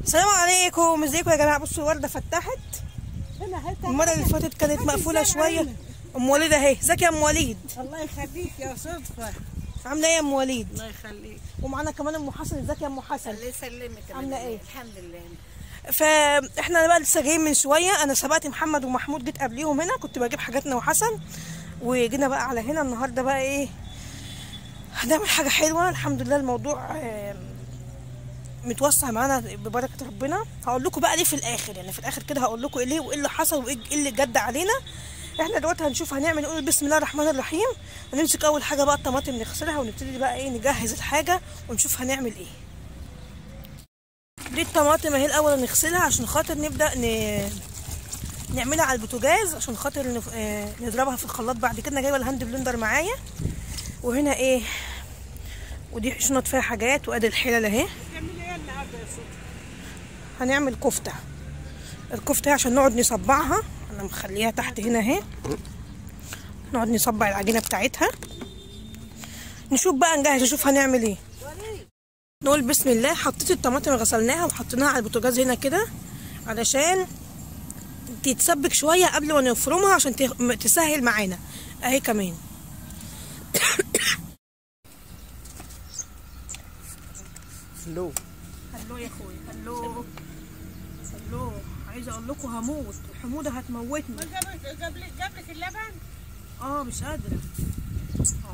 السلام عليكم ازيكم يا جماعه بصوا الورده فتحت المره اللي فاتت كانت مقفوله شويه ام وليد اهي ازيك يا ام وليد الله يخليك يا صدفة عامله ايه يا ام وليد الله يخليك ومعانا كمان ام حسن ازيك يا ام حسن الله يسلمك يا عاملة بنتي. إيه؟ الحمد لله فاحنا بقى لسه جايين من شويه انا سبقت محمد ومحمود جيت قبليهم هنا كنت بجيب حاجاتنا وحسن وجينا بقى على هنا النهارده بقى ايه هنعمل حاجه حلوه الحمد لله الموضوع آم، متوسع معانا ببركه ربنا هقول لكم بقى ليه في الاخر يعني في الاخر كده هقول لكم ايه ليه وايه اللي حصل وايه اللي جد علينا احنا دلوقتي هنشوف هنعمل نقول بسم الله الرحمن الرحيم هنمسك اول حاجه بقى الطماطم نغسلها ونبتدي بقى ايه نجهز الحاجه ونشوف هنعمل ايه دي الطماطم اهي الاول نغسلها عشان خاطر نبدا ن... نعملها على البوتاجاز عشان خاطر نف... آه، نضربها في الخلاط بعد كده انا جايبه الهاند بلندر معايا وهنا ايه ودي شنط فيها حاجات وادي الحلل اهي تعملي ايه النهارده يا صدفة؟ هنعمل كفته الكفته هي عشان نقعد نصبعها انا مخليها تحت هنا اهي نقعد نصبع العجينه بتاعتها نشوف بقى نجهز نشوف هنعمل ايه نقول بسم الله حطيت الطماطم اللي غسلناها وحطيناها على البوتاجاز هنا كده علشان تتسبك شويه قبل ما نفرمها عشان ت- تسهل معانا اهي كمان لو هلو يا اخويا هلو هلو عايزه اقول لكم هموت الحموضه هتموتني جابت جابلك جابلك اللبن؟ اه مش قادرة آه.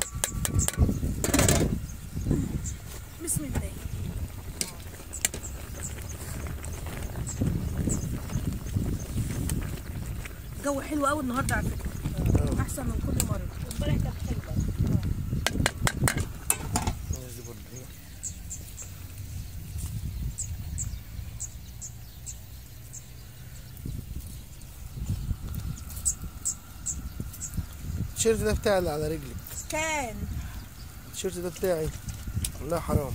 بسم الله الجو حلو قوي النهارده على فكره احسن من كل مره امبارح كان حلو التيشيرت ده بتاعي اللي على رجلك كان التيشيرت ده بتاعي والله حرام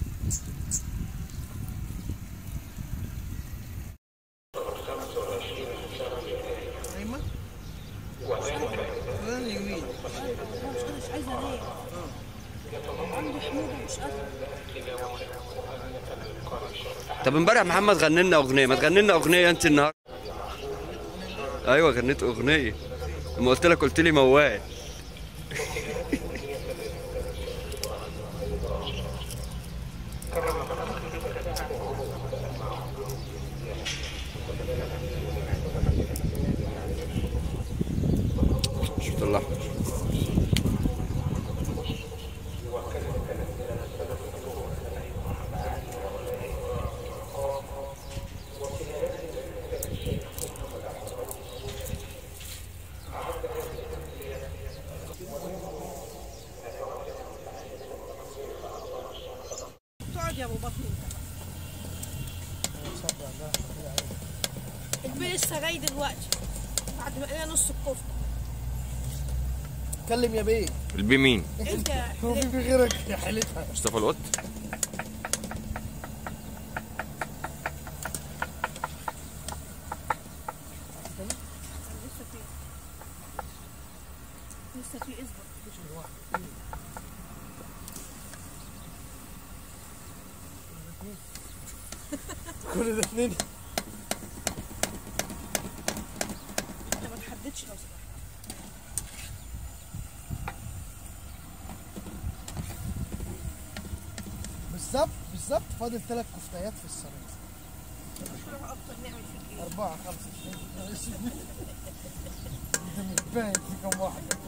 ايمن فلان اليمين مش عايزه انام عندي حموضه مش قادره طب امبارح محمد غني لنا اغنيه ما تغني لنا اغنيه انت النهارده ايوه غنيت اغنيه لما قلت لك قلت لي موال شفت الله تقعد يا ابو بطن انت البيل لسه جاي دلوقتي بعد ما قلنا نص الكفته اتكلم يا بيه البي مين انت هو في في غيرك يا حالتها مصطفى القط لسه في لسه في اصبر كل ده اتنين انت ما تحددش لو سمحت بالظبط بالظبط فاضل ثلاث كفتيات في الصينية نروح اكتر نعمل فيك ايه أربعة خمسة ده مش باين في كم واحدة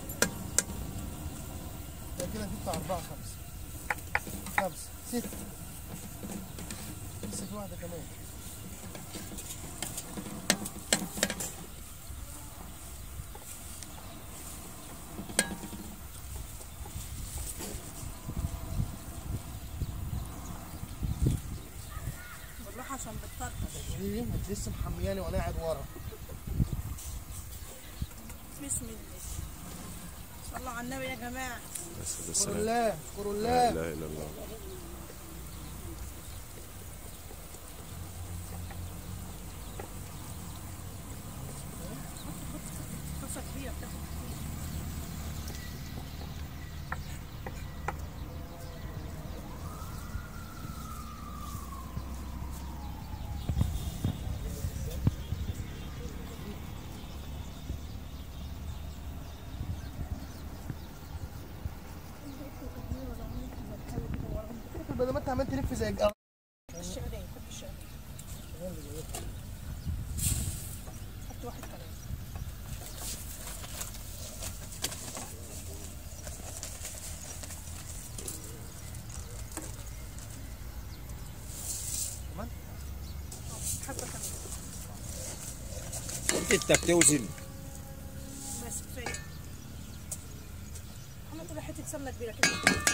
ده كده تطلع أربعة خمسة خمسة ستة لسه في واحدة كمان بالراحه عشان بتطرطش ليه انت لسه محمياني وانا قاعد ورا بسم الله صلوا على النبي يا جماعه اذكروا الله اذكروا الله لا اله الا الله طاسه كبيره بتاخد كتير انت عمال تلف زي الج- الشغلين حط الشغلين حط واحد كمان كمان؟ آه، حبة كمان انت بتوزن بس كفاية محمد طلع حتة سمنة كبيرة كده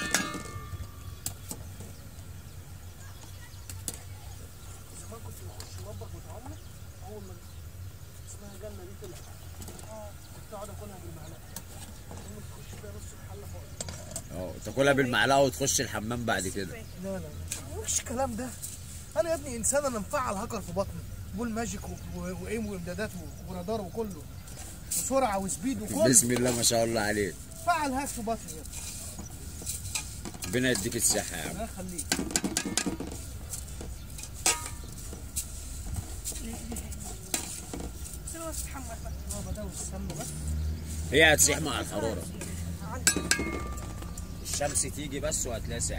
زمان كنت بخش المطبخ بتاع امي اول ما اسمها جنه دي طلعت كنت اقعد اكلها بالمعلقه امي تخش فيها نص الحله فوق اه تاكلها بالمعلقه وتخش الحمام بعد كده لا لا لا مش الكلام ده انا يا ابني انسان انا مفعل هاكر في بطني بول ماجيك و- و- وايم وامدادات و- ورادار وكله وسرعه وسبيد وكله بسم الله ما شاء الله عليك فعل هاك في بطني يا ابني ربنا يديك الصحه يا عم الله يخليك سيبها بس تتحمر بقى اه بدأوا السمنه بس هي هتسيح مع الحراره عندي. الشمس تيجي بس وهتلاقي ساح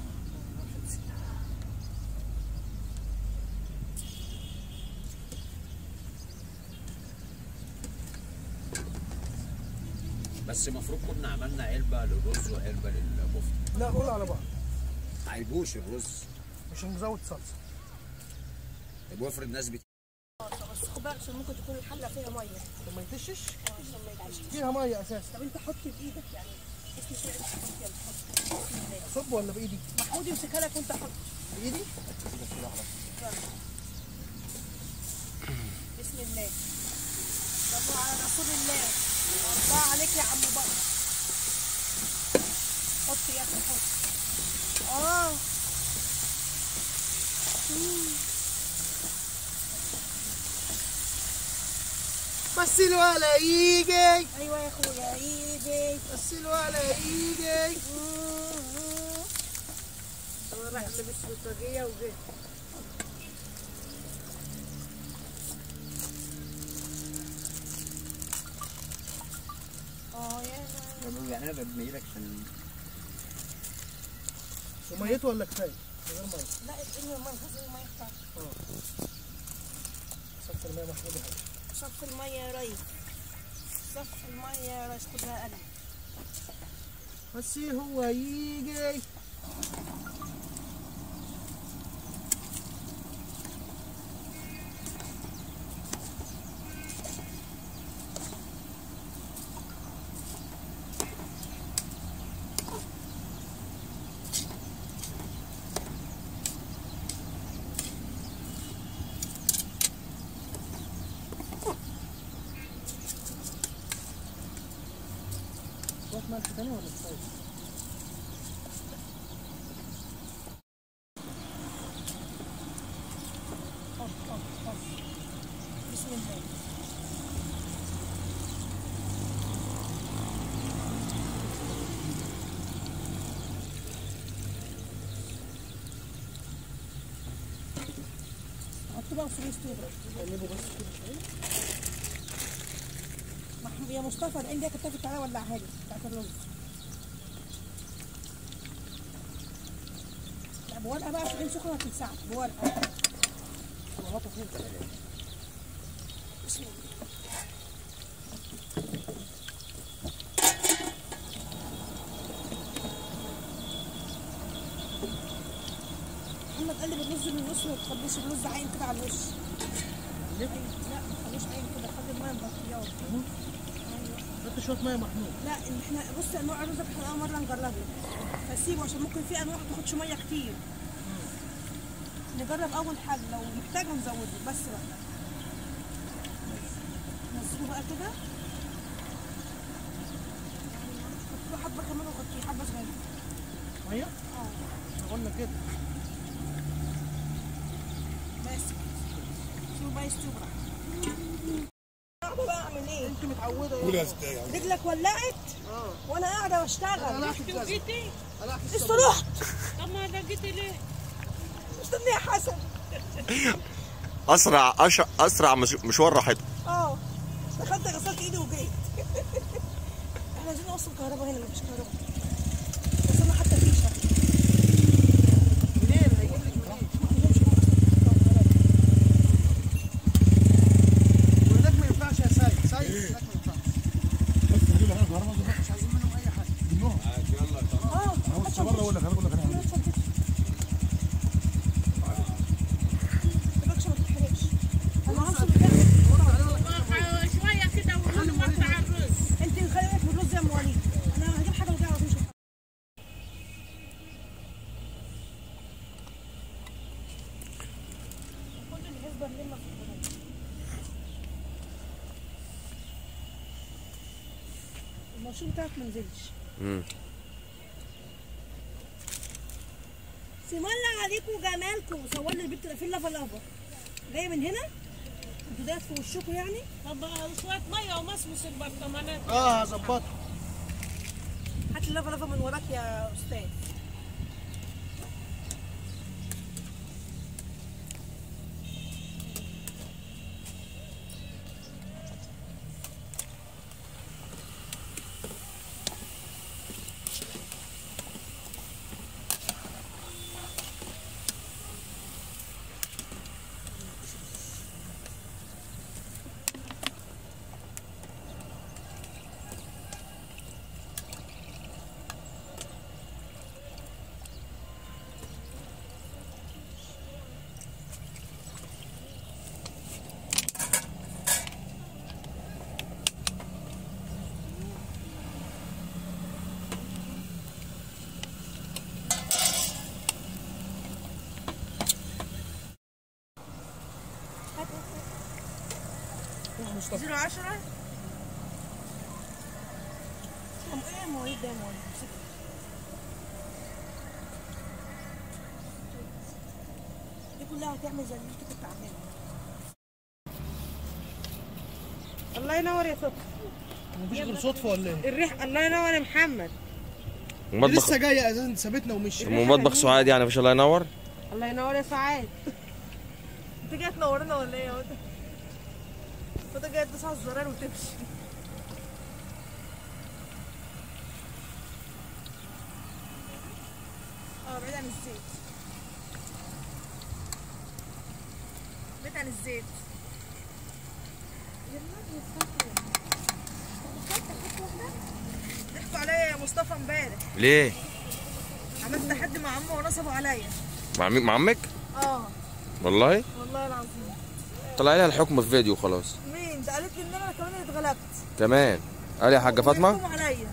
بس المفروض كنا عملنا علبه للرز وعلبه للكفته لا قول على بعض هيبوش الرز مش هنزود صلصه طب وافرض ناس بت... بس خد بالك عشان ممكن تكون الحلة فيها مية طب ما يتشش عشان ما يتعشش فيها ميه اساسا طب انت حط بايدك يعني اسمي شوية حط يلا حط بسم الله صب ولا بايدي محمود يمسكها لك وانت حط بايدي بسم الله صلوا على رسول الله الله عليك يا عم بقى حط يا اخي حط اه مثل ولا يجي ايوه يا اخويا ايدي مثل ولا يجي هو راح لبس بطاقية وجه اه يا يعني انا ببنيلك عشان وميته ولا كفايه؟ من غير ميه لا اديني الميه خذ الميه بتاعتك صفر الميه محمود يا حبيبي. صف الميه يا ريس صف الميه يا ريس خدها قلم بس هو يجي شوية ملح تاني ولا كفايه؟ حط حط حط بسم الله حط بقى فلوس توبرا قلبه بس كده شويه محمود يا مصطفى العين دي كتفت تعالى ولعها لي بتاعت الرز لا بورقه بقى عشان العين سخنه هتلسعك بورقه غلطه فين؟ بسم الله محمد قلب الرز من النص وما تخليش الرز عايم كده على الوش ليه؟ لا ما تخليش عايم كده خلي الميه مغطياه ايوه حط شويه ميه محمود لا إن احنا بص انواع الرز احنا اول مره نجربه فسيبه عشان ممكن في انواع ما تاخدش ميه كتير نجرب اول حاجه لو محتاج هنزوده بس بقى نزله بقى كده حط له حبه كمان وغطيه حبه صغيره ميه؟ اه احنا قلنا كده بس شوف بقى يستوي براحته قاعده بقى اعمل ايه؟ انت متعوده قول رجلك ولعت وانا قاعده بشتغل قلعت الجزمه جيتي قلعت استروحت طب ما لقيتي ليه؟ مستنيه حسن اسرع أش... اسرع مش... مشوار راحتها اه دخلت غسلت ايدي وجيت احنا عايزين نوصل كهرباء هنا مفيش كهرباء وصلنا حتى فيشه اكبر لما في البلد المشروب بتاعك ما نزلش مم. سم الله عليكم وجمالكم صور لي البنت في اللافا لافا جايه من هنا انتوا دايت في وشكم يعني طب شويه ميه ومصمص البرطمانات اه هظبطها هات اللافا لافا من وراك يا استاذ مصطفى زيرو عشرة طب ايه المواعيد ده يا مواعيد دي كلها هتعمل زي اللي انت كنت عاملها الله ينور يا صبحي مفيش غير صدفه ولا ايه؟ الريح الله ينور يا محمد دي مطبخ لسه جايه اساسا سابتنا ومشي مطبخ سعاد يعني مفيش الله ينور الله ينور يا سعاد انت جاي تنورنا ولا ايه يا هدى؟ هدى جايه تدوس على الزرار وتمشي اه بعيد عن الزيت بعيد عن الزيت ضحكوا عليا يا مصطفى امبارح ليه عملت تحدي مع عمه ونصبوا عليا مع مين مع عمك اه والله والله العظيم طلع لها الحكم في فيديو خلاص مين ده قالت لي ان انا كمان اللي اتغلبت كمان قال يا حاجه فاطمه ويحكموا عليا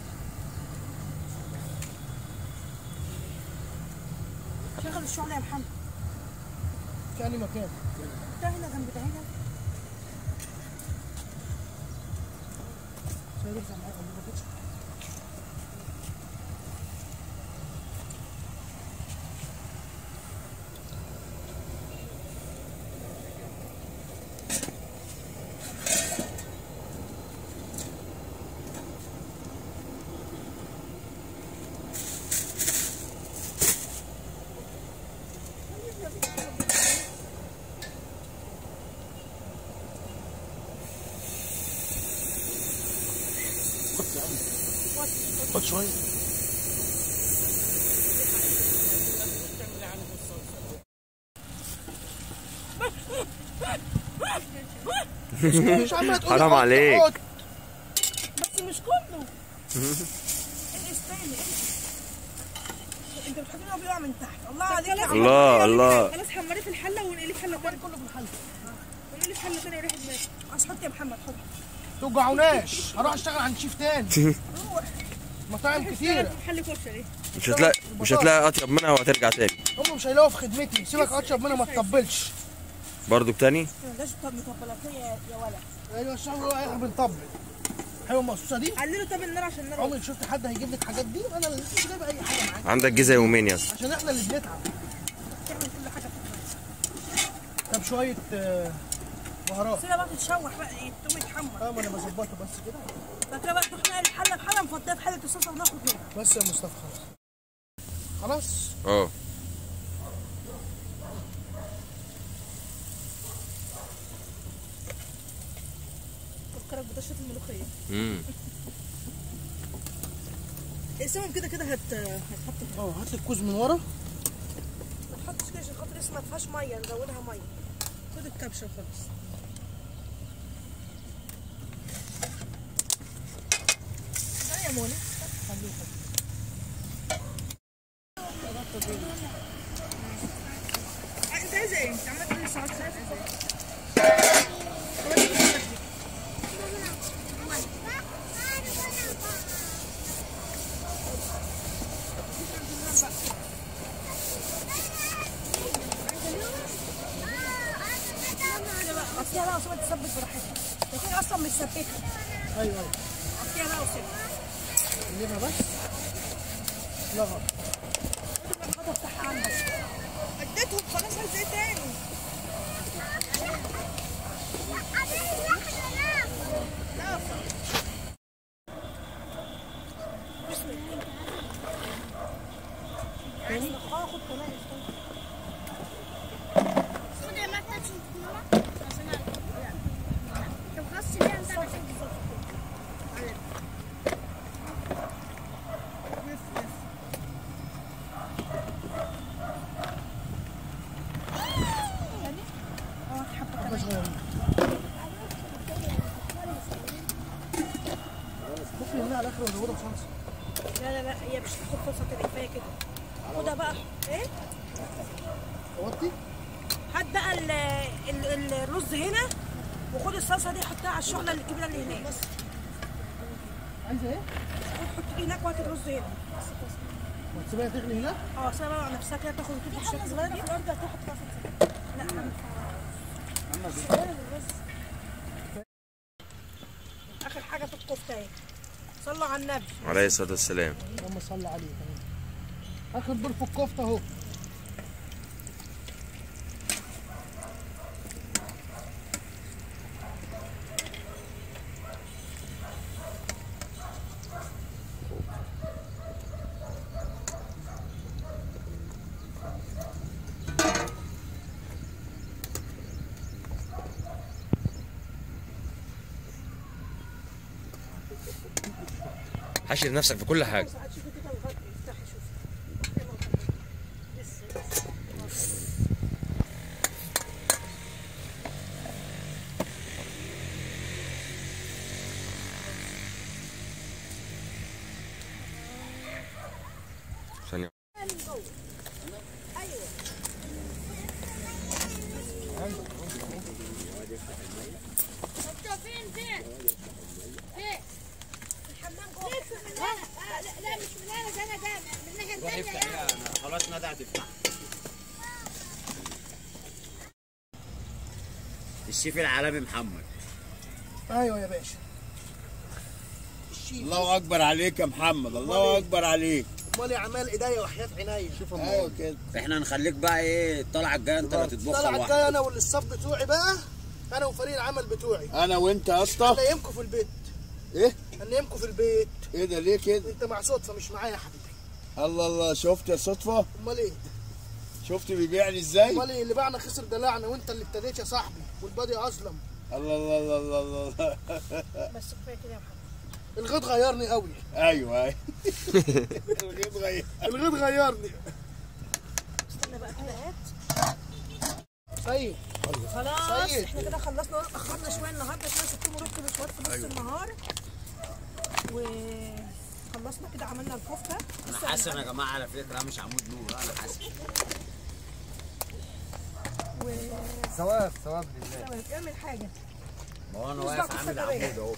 شغل الشغل يا محمد في أنهي مكان ده هنا جنب ده هنا خد شويه مش عماله تقول حرام عليك. بس مش كله ايه استني انت بتحط لي بيقع من تحت الله عليك يا عم. الله الله خلاص حمريه في الحله ونقلي في حله تاني كله في الحله ونقلي في حله تاني وريح دماغي عايز حط يا محمد حط توجعوناش هروح اشتغل عند شيف تاني مطاعم كتيره في محل كشري مش هتلاقي مش هتلاقي اطيب منها وهترجع تاني هم مش هيلاقوا في خدمتي سيبك اطيب منها ما تطبلش برضو تاني لازم طب مطبلات يا يا ولد ايوه الشغل احنا بنطبل حلوه المقصوصه دي قللوا طب النار عشان النار عمرك شفت حد هيجيب لك الحاجات دي انا اللي مش جايب اي حاجه معاك عندك جيزه يومين يا اسطى عشان احنا اللي بنتعب تعمل كل حاجه في طب شويه آه، بهارات سيبها بقى تتشوح بقى ايه تقوم يتحمر اه ما انا بظبطه بس كده بعد كده بقى تروح نقل الحله بحله نفضيها في حله الصلصه وناخد منها بس يا مصطفى خلاص خلاص اه فكرك بطشه الملوخيه امم السمن كده كده هت هتحط فيها. اه هات لي الكوز من ورا ما تحطش كده عشان خاطر لسه ما فيهاش ميه نزودها ميه خد الكبشه وخلاص لا يا منى آه، انت عايزه ايه؟ انت عملت تقولي ساعات عايزه ايه؟ حطيها بقى وسيبها تثبت براحتها لكن اصلا متثبته ايوه ايوه حطيها بقى وسيبها نجيبها بس لا غلط الخطه بتاعها عندك اديتهم خلاص عايز ايه تاني تاني خد كمان حبه صغيره ممكن نعملها على الاخر ونزودها بصلصه لا لا لا هي مش هتاخد فرصه تاني كفايه كده خدها بقى ايه وطي هات بقى ال- ال- ال- الرز هنا وخد الصلصه دي حطها على الشغله الكبيره اللي هناك عايزه ايه؟ حط دي هناك وهات الرز هنا وتسيبها تغلي هنا اه سيبها بقى على نفسها كده تاخد وتدي الشكل الصغيره دي الارض هتاخد فرصه لا اخر حاجه في الكفته اهي صلوا على النبي عليه الصلاة والسلام اللهم صل عليه كمان اخر دور في الكفته اهو حشر نفسك في كل حاجة ساعات شوفي كده الغرب افتحي شوفي ثانية فين فين؟ فين؟ الحمام جوه لا لا لا مش من هنا ده انا ده من الناحيه روح الثانيه افتح يا أنا خلاص ندى هتفتح الشيف العالمي محمد ايوه يا باشا الشيف الله اكبر عليك يا محمد الله اكبر عليك امال اعمال ايديا وحياه عينيا شوف ايوه كده احنا هنخليك بقى ايه الطلعه الجايه انت اللي تطبخها طلع لوحدك الجاي انا والاستاف بتوعي بقى انا وفريق العمل بتوعي انا وانت يا اسطى هنيمكم في البيت ايه هنيمكم في البيت ايه ده ليه كده انت مع صدفه مش معايا يا حبيبي الله الله شفت يا صدفه امال ايه شفت بيبيعني ازاي امال ايه اللي باعنا خسر دلعنا وانت اللي ابتديت يا صاحبي والبادي اظلم الله الله الله الله, الله. بس كفايه كده يا محمد الغيط غيرني قوي ايوه ايوه الغيب غير الغيط غيرني استنى بقى كده هات سيد خلاص سيد. احنا كده خلصنا اخرنا شويه النهارده عشان سبتهم ورحت مشوار في نص النهار وخلصنا كده عملنا الكفته انا حسن يا جماعه على فكره مش عمود نور انا حسن و ثواب ثواب لله تمام اعمل حاجه ما هو انا بالظبط واقف عامل كده عمود اهو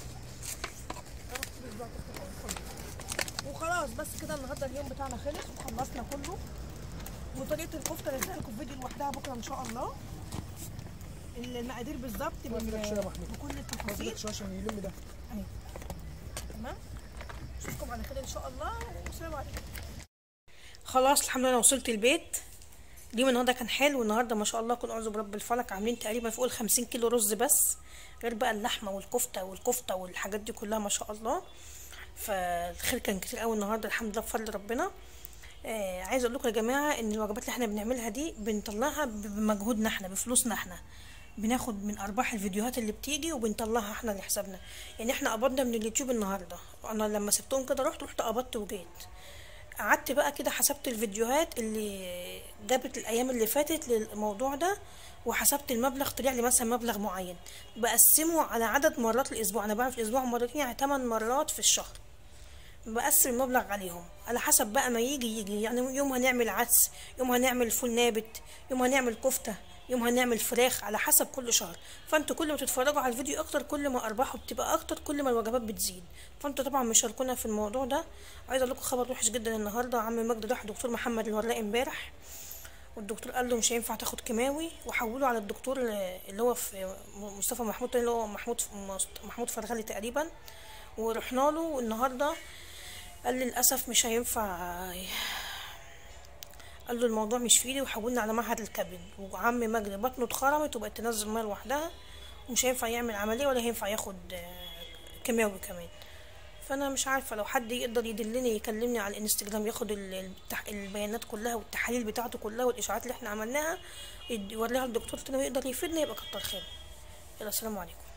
وخلاص بس كده النهارده اليوم بتاعنا خلص وخلصنا كله وطريقه الكفته نزلها لكم فيديو لوحدها بكره ان شاء الله المقادير بالظبط واقف لك شوية يا محمود. بكل هاخد التفاصيل لك شويه عشان يلم ده تمام اشوفكم على خير ان شاء الله والسلام عليكم خلاص الحمد لله انا وصلت البيت اليوم النهارده كان حلو النهارده ما شاء الله كل اعوذ برب الفلك عاملين تقريبا فوق ال 50 كيلو رز بس غير بقى اللحمه والكفته والكفته والحاجات دي كلها ما شاء الله فالخير كان كتير قوي النهارده الحمد لله بفضل ربنا آه عايزه اقول لكم يا جماعه ان الوجبات اللي احنا بنعملها دي بنطلعها ب- بمجهودنا احنا بفلوسنا احنا بناخد من ارباح الفيديوهات اللي بتيجي وبنطلعها احنا لحسابنا يعني احنا قبضنا من اليوتيوب النهارده انا لما سبتهم كده رحت رحت قبضت وجيت قعدت بقى كده حسبت الفيديوهات اللي جابت الايام اللي فاتت للموضوع ده وحسبت المبلغ طلع لي مثلا مبلغ معين بقسمه على عدد مرات الاسبوع انا بعمل في الاسبوع مرتين يعني 8 مرات في الشهر بقسم المبلغ عليهم على حسب بقى ما يجي يجي يعني يوم هنعمل عدس يوم هنعمل فول نابت يوم هنعمل كفتة يوم هنعمل فراخ على حسب كل شهر فانتوا كل ما تتفرجوا على الفيديو اكتر كل ما ارباحه بتبقى اكتر كل ما الوجبات بتزيد فانتوا طبعا مشاركونا في الموضوع ده عايزه اقول لكم خبر وحش جدا النهارده عم مجدي راح دكتور محمد الوراق امبارح والدكتور قال له مش هينفع تاخد كيماوي وحوله على الدكتور اللي هو في مصطفى محمود اللي هو محمود محمود فرغلي تقريبا ورحنا له النهارده قال لي للاسف مش هينفع قال له الموضوع مش في ايدي وحولنا على معهد الكبد وعم مجدي بطنه اتخرمت وبقت تنزل ميه لوحدها ومش هينفع يعمل عمليه ولا هينفع ياخد آه، كيماوي كمان فانا مش عارفه لو حد يقدر يدلني يكلمني على الانستجرام ياخد ال- التح- البيانات كلها والتحاليل بتاعته كلها والاشاعات اللي احنا عملناها يد- يوريها للدكتور تاني ويقدر يفيدنا يبقى كتر خيره يلا السلام عليكم